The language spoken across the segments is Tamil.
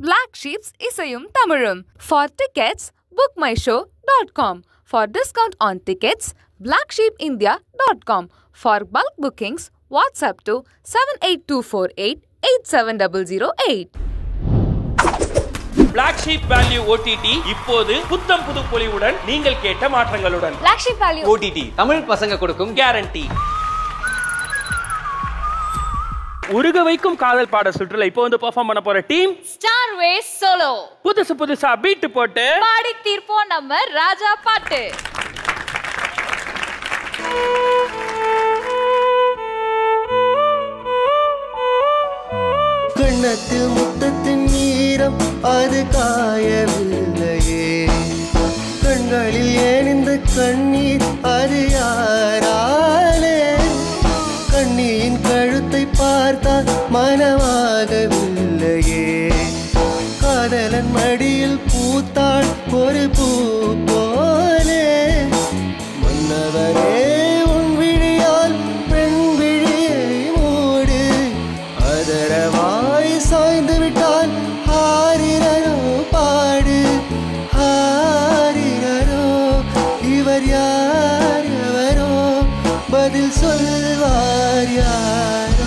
Black Sheep's இசையும் தமிழும் For tickets, bookmyshow.com. For discount on tickets, blacksheepindia.com. For bulk bookings, WhatsApp to 78248 87008. Black Sheep Value OTT இப்போது புத்தம் புது பொலிவுடன் நீங்கள் கேட்ட மாற்றங்களுடன் Black Sheep Value OTT Tamil பசங்க கொடுக்கும் கேரண்டி உருக வைக்கும் காதல் பாட சுற்றுல இப்போ வந்து பெர்ஃபார்ம் பண்ண போற டீம் Star Ways Solo புதுசு புதுசா பீட் போட்டு பாடி தீர்ப்போம் நம்ம ராஜா பாட்டு கண்ணத்தில் முத்தத்தின் ஈரம் அது காயவில்லையே கண்களில் ஏன் இந்த கண்ணீர் அது யாராலே கண்ணியின் கழுத்தை பார்த்தால் மனமாகவில்லையே காதலன் மடியில் பூத்தாள் ஒரு பூ போலே மன்னவரே உன் விழியால் பெண் விழியை மூடு அதரவாய் சாய்ந்து விட்டால் ஹாரிரோ பாடு ஹாரிரோ இவர் யார் எவரோ பதில் சொல்வார் யாரோ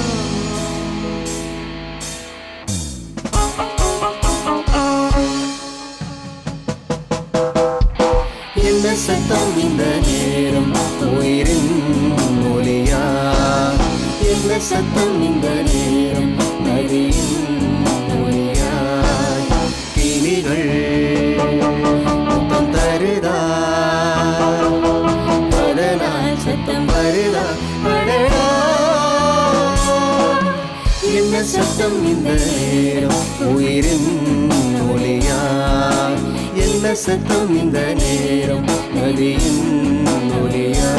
என்ன சத்தம் இந்த நேரம் உயிரின் மொழியா என்ன சத்தம் இந்த நேரம் நதியின் மொழியா கிளிகள் முத்தம் தருதா அதனால் சத்தம் வருதா அடடா என்ன சத்தம் இந்த நேரம் உயிரின் மொழியா என்ன சத்தம் இந்த நேரம் நதியின் மொழியா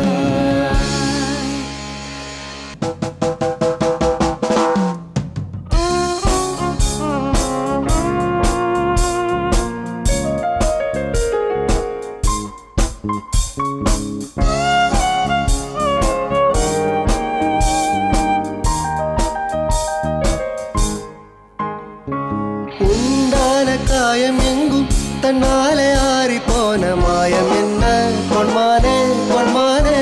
உண்டான காயம் எங்கும் தன்னாலே ஆறி போன மாயம் என்ன பொன்மானே பொன்மானே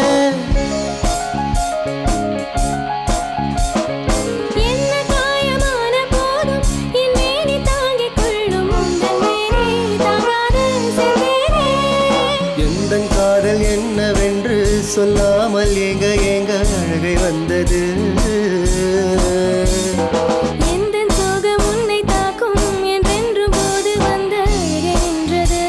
என்ன காயமான போதும் என் மேனி தாங்கிக் கொள்ளும் உந்தன் மேனி தாங்காது செல்வேனே எந்த காதல் என்னவென்று சொல்லாமல் ஏங்க ஏங்க அழகை வந்தது எந்தன் சோகம் உன்னை தாக்கும் என்றென்று போது வந்து நின்றது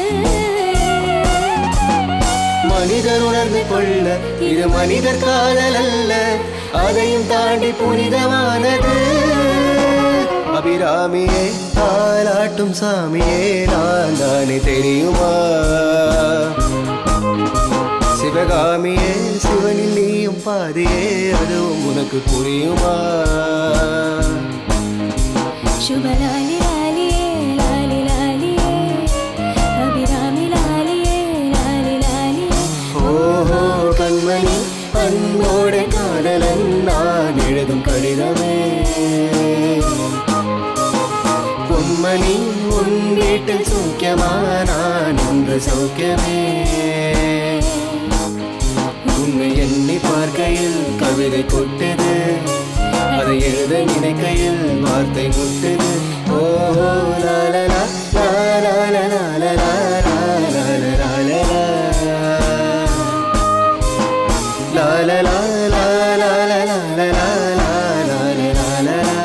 மனிதர் உணர்ந்து கொள்ள இது மனிதர் காதல் அல்ல அதையும் தாண்டி புனிதமானது அபிராமியே தாலாட்டும் சாமியே நான் தானே தெரியுமா சிவகாமியே சிவனில் நீயும் பாதியே அதுவும் உனக்கு புரியுமா சுபலாலி லாலியே லாலி லாலியே அபிராமி லாலியே லாலி லாலியே ஓஹோ கண்மணி அன்போட காதலன் நான் எழுதும் கடிதமே பொன்மணி உன் வீட்டில் சௌக்கியமா நான் இன்று சௌக்கியமே உன்னை எண்ணி பார்க்கையில் கவிதை கொட்டது அதை எழுத நினைக்கையில் வார்த்தை முட்டது ஓஹோ லாலலா லாலலா லாலலா லாலலா La la la la la la la la la la la la la la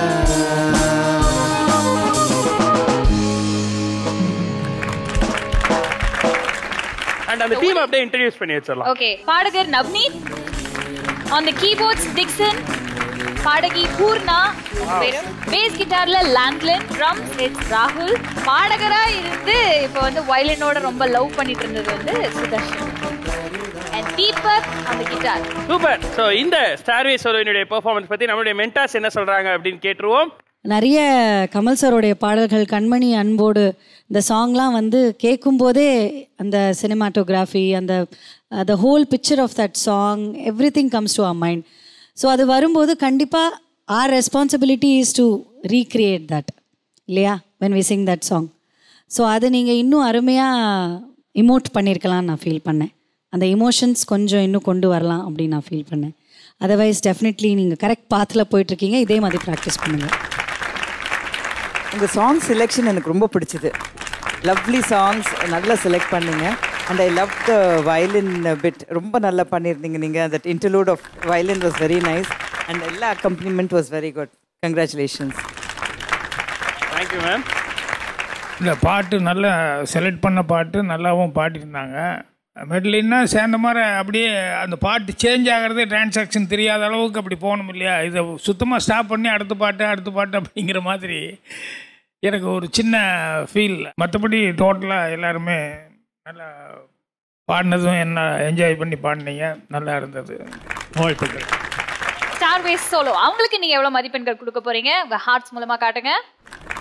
and அந்த டீம் அப்படியே இன்ட்ரடியூஸ் பண்ணி வச்சிடலாம் ஓகே பாடகர் Navneeth on the keyboards Dickson பாடகி பூர்ணா பேஸ் கிட்டார்ல லாண்ட்லின் ட்ரம்ஸ் இட்ஸ் ராகுல் பாடகரா இருந்து இப்போ வந்து வயலினோட ரொம்ப லவ் பண்ணிட்டு இருந்தது வந்து சுதர்ஷன் அண்ட் தீபக் அந்த கிட்டார் சூப்பர் ஸோ இந்த ஸ்டார்வே சோலோனுடைய பெர்ஃபார்மன்ஸ் பத்தி நம்மளுடைய மென்டாஸ் என்ன சொல்றாங்க அப்படின்னு கேட்டுருவோம் நிறைய கமல் சாரோடைய பாடல்கள் கண்மணி அன்போடு இந்த சாங்லாம் வந்து கேட்கும்போதே அந்த சினிமாட்டோகிராஃபி அந்த the whole picture of that song everything comes to a mind so அது வரும்போது கண்டிப்பாக our responsibility is to recreate that இல்லையா when we sing that song so அதை நீங்கள் இன்னும் அருமையாக இமோட் பண்ணியிருக்கலாம்னு நான் ஃபீல் பண்ணேன் அந்த இமோஷன்ஸ் கொஞ்சம் இன்னும் கொண்டு வரலாம் அப்படின்னு நான் ஃபீல் பண்ணேன் அதர்வைஸ் டெஃபினெட்லி நீங்கள் கரெக்ட் பாத்தில் போயிட்டுருக்கீங்க இதே மாதிரி ப்ராக்டிஸ் பண்ணுங்கள் உங்கள் சாங் செலெக்ஷன் எனக்கு ரொம்ப பிடிச்சது லவ்லி சாங்ஸ் நல்லா செலக்ட் பண்ணீங்க and I love the violin bit ரொம்ப நல்லா பண்ணியிருந்தீங்க நீங்கள் that interlude of violin was very nice and எல்லா accompaniment was very good congratulations thank you ma'am இந்த பாட்டு நல்லா செலக்ட் பண்ண பாட்டு நல்லாவும் பாடியிருந்தாங்க மெட்லின்னா சேர்ந்த மாதிரி அப்படியே அந்த பாட்டு சேஞ்ச் ஆகிறது டிரான்சாக்ஷன் தெரியாத அளவுக்கு அப்படி போகணும் இல்லையா இதை சுத்தமாக ஸ்டாப் பண்ணி அடுத்த பாட்டு அடுத்த பாட்டு அப்படிங்கிற மாதிரி எனக்கு ஒரு சின்ன ஃபீல் மற்றபடி டோட்டலாக எல்லாருமே நல்லா பாடினதும் என்ன என்ஜாய் பண்ணி பாடினீங்க நல்லா இருந்தது வாழ்த்துக்கள் ஸ்டார் வேஸ் சோலோ அவங்களுக்கு நீங்க எவ்வளவு மதிப்பெண்கள் கொடுக்க போறீங்க உங்க ஹார்ட்ஸ் மூலமா காட்டுங்க